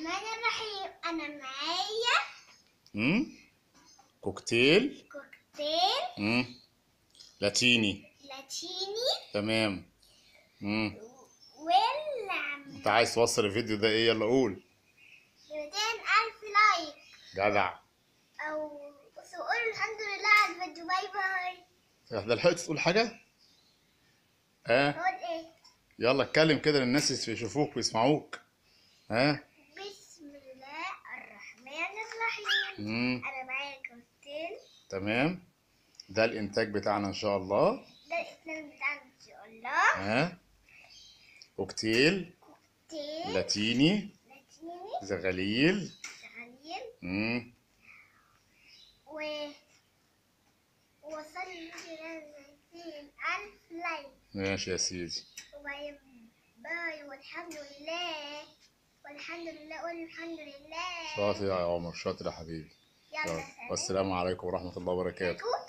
الرحمن الرحيم أنا معايا امم كوكتيل كوكتيل امم لاتيني لاتيني تمام امم واللعم انت عايز توصل الفيديو ده ايه يلا قول 200 ألف لايك جدع أو بس قولوا الحمد لله على الفيديو باي باي ده لحقت تقول حاجه ها نقول إيه يلا اتكلم كده للناس يشوفوك ويسمعوك ها بسم الله الرحمن الرحيم امم أنا معايا كوكتيل تمام ده الانتاج بتاعنا ان شاء الله ده الاسم بتاعنا إن شاء الله ها كوكتيل كوكتيل لاتيني لاتيني زغاليل شغالين امم و وصل لي 200 ألف لايك ماشي يا سيدي وباي باي والحمد لله والحمد لله قول الحمد لله شاطر يا عمر شاطر يا حبيبي يلا يلا. سلام والسلام عليكم ورحمة الله وبركاته عليكم